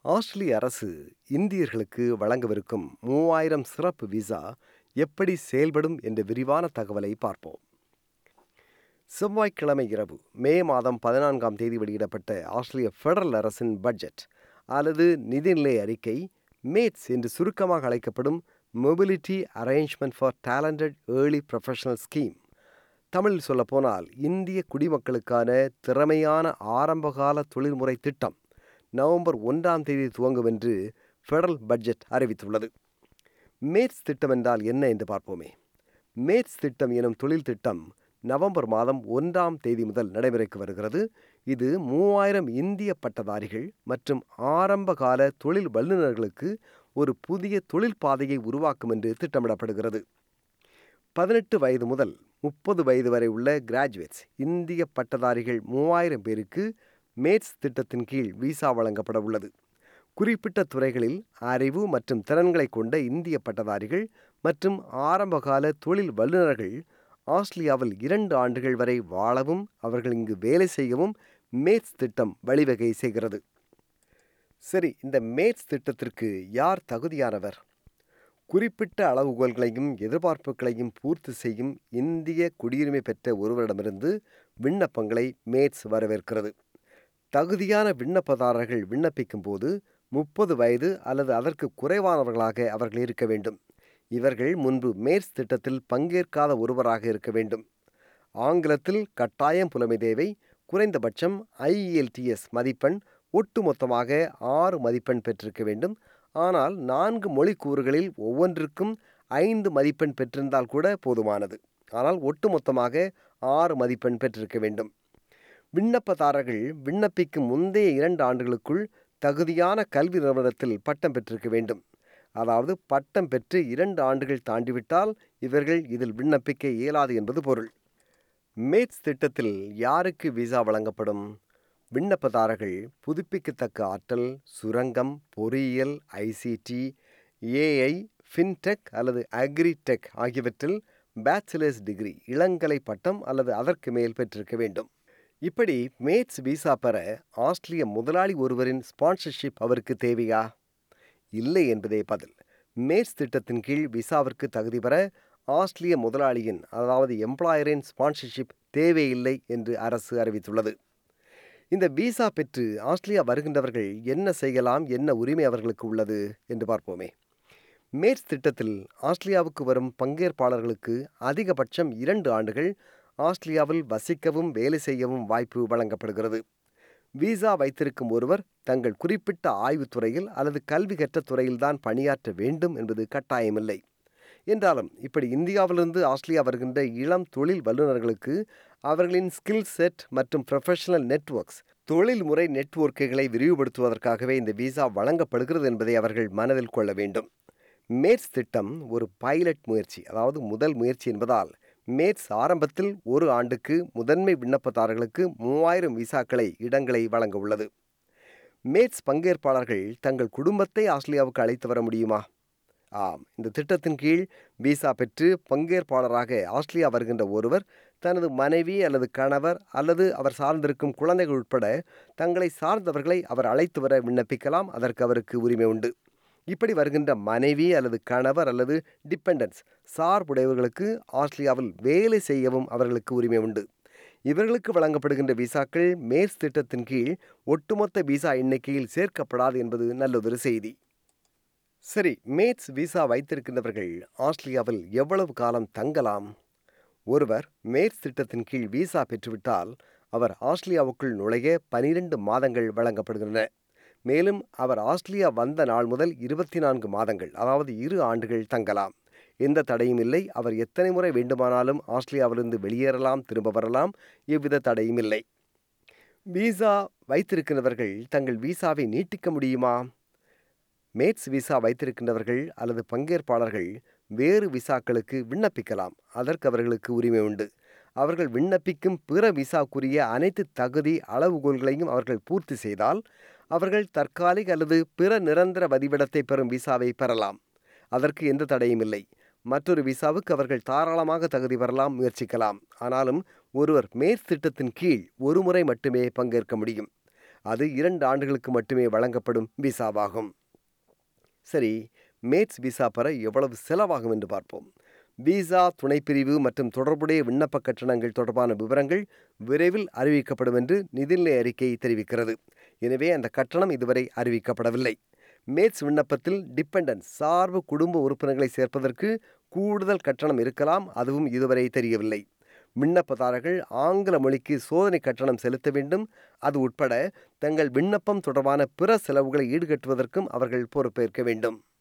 ஆஸ்திரேலிய அரசு இந்தியர்களுக்கு வழங்கவிருக்கும் மூவாயிரம் சிறப்பு விசா எப்படி செயல்படும் என்ற விரிவான தகவலை பார்ப்போம் செவ்வாய்க்கிழமை இரவு மே மாதம் பதினான்காம் தேதி வெளியிடப்பட்ட ஆஸ்திரேலிய ஃபெடரல் அரசின் பட்ஜெட் அல்லது நிதிநிலை அறிக்கை மேட்ஸ் என்று சுருக்கமாக அழைக்கப்படும் mobility arrangement for talented early professional scheme தமிழில் சொல்லப்போனால் இந்திய குடிமக்களுக்கான திறமையான ஆரம்பகால தொழில்முறை திட்டம் நவம்பர் ஒன்றாம் தேதி துவங்கும் என்று ஃபெடரல் பட்ஜெட் அறிவித்துள்ளது மேட்ஸ் திட்டம் என்றால் என்ன என்று பார்ப்போமே மேட்ஸ் திட்டம் எனும் தொழில் திட்டம் நவம்பர் மாதம் ஒன்றாம் தேதி முதல் நடைமுறைக்கு வருகிறது இது மூவாயிரம் இந்திய பட்டதாரிகள் மற்றும் ஆரம்ப கால தொழில் வல்லுநர்களுக்கு ஒரு புதிய தொழில் பாதையை உருவாக்கும் என்று திட்டமிடப்படுகிறது பதினெட்டு வயது முதல் முப்பது வயது வரை உள்ள கிராஜுவேட்ஸ் இந்திய பட்டதாரிகள் மூவாயிரம் பேருக்கு மேட்ஸ் திட்டத்தின் கீழ் விசா வழங்கப்பட உள்ளது குறிப்பிட்ட துறைகளில் அறிவு மற்றும் திறன்களை கொண்ட இந்திய பட்டதாரிகள் மற்றும் ஆரம்பகால தொழில் வல்லுநர்கள் ஆஸ்திரேலியாவில் இரண்டு ஆண்டுகள் வரை வாழவும் அவர்கள் இங்கு வேலை செய்யவும் மேட்ஸ் திட்டம் வழிவகை செய்கிறது சரி இந்த மேட்ஸ் திட்டத்திற்கு யார் தகுதியானவர் குறிப்பிட்ட அளவுகோல்களையும் எதிர்பார்ப்புகளையும் பூர்த்தி செய்யும் இந்திய குடியுரிமை பெற்ற ஒருவரிடமிருந்து விண்ணப்பங்களை மேட்ஸ் வரவேற்கிறது தகுதியான விண்ணப்பதாரர்கள் விண்ணப்பிக்கும் போது முப்பது வயது அல்லது அதற்கு குறைவானவர்களாக அவர்கள் இருக்க வேண்டும் இவர்கள் முன்பு மேட்ஸ் திட்டத்தில் பங்கேற்காத ஒருவராக இருக்க வேண்டும் ஆங்கிலத்தில் கட்டாயம் புலமை தேவை குறைந்தபட்சம் ஐஇஎல்டிஎஸ் மதிப்பெண் ஒட்டுமொத்தமாக ஆறு மதிப்பெண் பெற்றிருக்க வேண்டும் ஆனால் நான்கு மொழி கூறுகளில் ஒவ்வொன்றிற்கும் ஐந்து மதிப்பெண் பெற்றிருந்தால் கூட போதுமானது ஆனால் ஒட்டுமொத்தமாக ஆறு மதிப்பெண் பெற்றிருக்க வேண்டும் விண்ணப்பதாரர்கள் விண்ணப்பிக்கும் முந்தைய இரண்டு ஆண்டுகளுக்குள் தகுதியான கல்வி நிறுவனத்தில் பட்டம் பெற்றிருக்க வேண்டும் அதாவது பட்டம் பெற்று இரண்டு ஆண்டுகள் தாண்டிவிட்டால் இவர்கள் இதில் விண்ணப்பிக்க இயலாது என்பது பொருள் மேட்ஸ் திட்டத்தில் யாருக்கு விசா வழங்கப்படும் விண்ணப்பதாரர்கள் புதுப்பிக்கத்தக்க ஆற்றல் சுரங்கம் பொறியியல் ஐசிடி ஏஐ ஃபின்டெக் அல்லது அக்ரிடெக் ஆகியவற்றில் பேச்சுலர்ஸ் டிகிரி இளங்கலை பட்டம் அல்லது அதற்கு மேல் பெற்றிருக்க வேண்டும் இப்படி மேட்ஸ் விசா பெற ஆஸ்திரேலிய முதலாளி ஒருவரின் ஸ்பான்சர்ஷிப் அவருக்கு தேவையா இல்லை என்பதே பதில் மேட்ஸ் திட்டத்தின் கீழ் விசாவிற்கு தகுதி பெற ஆஸ்திரேலிய முதலாளியின் அதாவது எம்ப்ளாயரின் ஸ்பான்சர்ஷிப் தேவையில்லை என்று அரசு அறிவித்துள்ளது இந்த விசா பெற்று ஆஸ்திரேலியா வருகின்றவர்கள் என்ன செய்யலாம் என்ன உரிமை அவர்களுக்கு உள்ளது என்று பார்ப்போமே மேட்ஸ் திட்டத்தில் ஆஸ்திரேலியாவுக்கு வரும் பங்கேற்பாளர்களுக்கு அதிகபட்சம் இரண்டு ஆண்டுகள் ஆஸ்திரேலியாவில் வசிக்கவும் வேலை செய்யவும் வாய்ப்பு வழங்கப்படுகிறது விசா வைத்திருக்கும் ஒருவர் தங்கள் குறிப்பிட்ட ஆய்வுத்துறையில் அல்லது கல்வி கற்ற துறையில்தான் பணியாற்ற வேண்டும் என்பது கட்டாயமில்லை என்றாலும் இப்படி இந்தியாவிலிருந்து ஆஸ்திரேலியா வருகின்ற இளம் தொழில் வல்லுநர்களுக்கு அவர்களின் ஸ்கில் செட் மற்றும் ப்ரொஃபஷனல் நெட்ஒர்க்ஸ் தொழில்முறை நெட்வொர்க்குகளை விரிவுபடுத்துவதற்காகவே இந்த விசா வழங்கப்படுகிறது என்பதை அவர்கள் மனதில் கொள்ள வேண்டும் மேட்ஸ் திட்டம் ஒரு பைலட் முயற்சி அதாவது முதல் முயற்சி என்பதால் மேட்ஸ் ஆரம்பத்தில் ஒரு ஆண்டுக்கு முதன்மை விண்ணப்பதாரர்களுக்கு மூவாயிரம் விசாக்களை இடங்களை வழங்க உள்ளது மேட்ஸ் பங்கேற்பாளர்கள் தங்கள் குடும்பத்தை ஆஸ்திரேலியாவுக்கு அழைத்து வர முடியுமா ஆம் இந்த திட்டத்தின் கீழ் விசா பெற்று பங்கேற்பாளராக ஆஸ்திரேலியா வருகின்ற ஒருவர் தனது மனைவி அல்லது கணவர் அல்லது அவர் சார்ந்திருக்கும் குழந்தைகள் உட்பட தங்களை சார்ந்தவர்களை அவர் அழைத்து வர விண்ணப்பிக்கலாம் அதற்கு அவருக்கு உரிமை உண்டு இப்படி வருகின்ற மனைவி அல்லது கணவர் அல்லது டிபெண்டன்ஸ் சார்புடையவர்களுக்கு ஆஸ்திரேலியாவில் வேலை செய்யவும் அவர்களுக்கு உரிமை உண்டு இவர்களுக்கு வழங்கப்படுகின்ற விசாக்கள் மேர்ஸ் திட்டத்தின் கீழ் ஒட்டுமொத்த விசா எண்ணிக்கையில் சேர்க்கப்படாது என்பது நல்லதொரு செய்தி சரி மேட்ஸ் விசா வைத்திருக்கின்றவர்கள் ஆஸ்திரேலியாவில் எவ்வளவு காலம் தங்கலாம் ஒருவர் மேட்ஸ் திட்டத்தின் கீழ் விசா பெற்றுவிட்டால் அவர் ஆஸ்திரேலியாவுக்குள் நுழைய பனிரெண்டு மாதங்கள் வழங்கப்படுகின்றன மேலும் அவர் ஆஸ்திரேலியா வந்த நாள் முதல் இருபத்தி நான்கு மாதங்கள் அதாவது இரு ஆண்டுகள் தங்கலாம் எந்த தடையும் இல்லை அவர் எத்தனை முறை வேண்டுமானாலும் ஆஸ்திரேலியாவிலிருந்து வெளியேறலாம் திரும்ப வரலாம் எவ்வித தடையும் இல்லை விசா வைத்திருக்கிறவர்கள் தங்கள் விசாவை நீட்டிக்க முடியுமா மேட்ஸ் விசா வைத்திருக்கின்றவர்கள் அல்லது பங்கேற்பாளர்கள் வேறு விசாக்களுக்கு விண்ணப்பிக்கலாம் அதற்கு அவர்களுக்கு உரிமை உண்டு அவர்கள் விண்ணப்பிக்கும் பிற விசாக்குரிய அனைத்து தகுதி அளவுகோல்களையும் அவர்கள் பூர்த்தி செய்தால் அவர்கள் தற்காலிக அல்லது பிற நிரந்தர வதிவிடத்தை பெறும் விசாவை பெறலாம் அதற்கு எந்த தடையும் இல்லை மற்றொரு விசாவுக்கு அவர்கள் தாராளமாக தகுதி பெறலாம் முயற்சிக்கலாம் ஆனாலும் ஒருவர் மேற் திட்டத்தின் கீழ் ஒரு முறை மட்டுமே பங்கேற்க முடியும் அது இரண்டு ஆண்டுகளுக்கு மட்டுமே வழங்கப்படும் விசாவாகும் சரி மேட்ஸ் விசா பெற எவ்வளவு செலவாகும் என்று பார்ப்போம் விசா துணைப்பிரிவு மற்றும் தொடர்புடைய விண்ணப்ப கட்டணங்கள் தொடர்பான விவரங்கள் விரைவில் அறிவிக்கப்படும் என்று நிதிநிலை அறிக்கை தெரிவிக்கிறது எனவே அந்த கட்டணம் இதுவரை அறிவிக்கப்படவில்லை மேட்ஸ் விண்ணப்பத்தில் டிபெண்டன்ட் சார்பு குடும்ப உறுப்பினர்களை சேர்ப்பதற்கு கூடுதல் கட்டணம் இருக்கலாம் அதுவும் இதுவரை தெரியவில்லை விண்ணப்பதாரர்கள் ஆங்கில மொழிக்கு சோதனை கட்டணம் செலுத்த வேண்டும் அது உட்பட தங்கள் விண்ணப்பம் தொடர்பான பிற செலவுகளை ஈடுகட்டுவதற்கும் அவர்கள் பொறுப்பேற்க வேண்டும்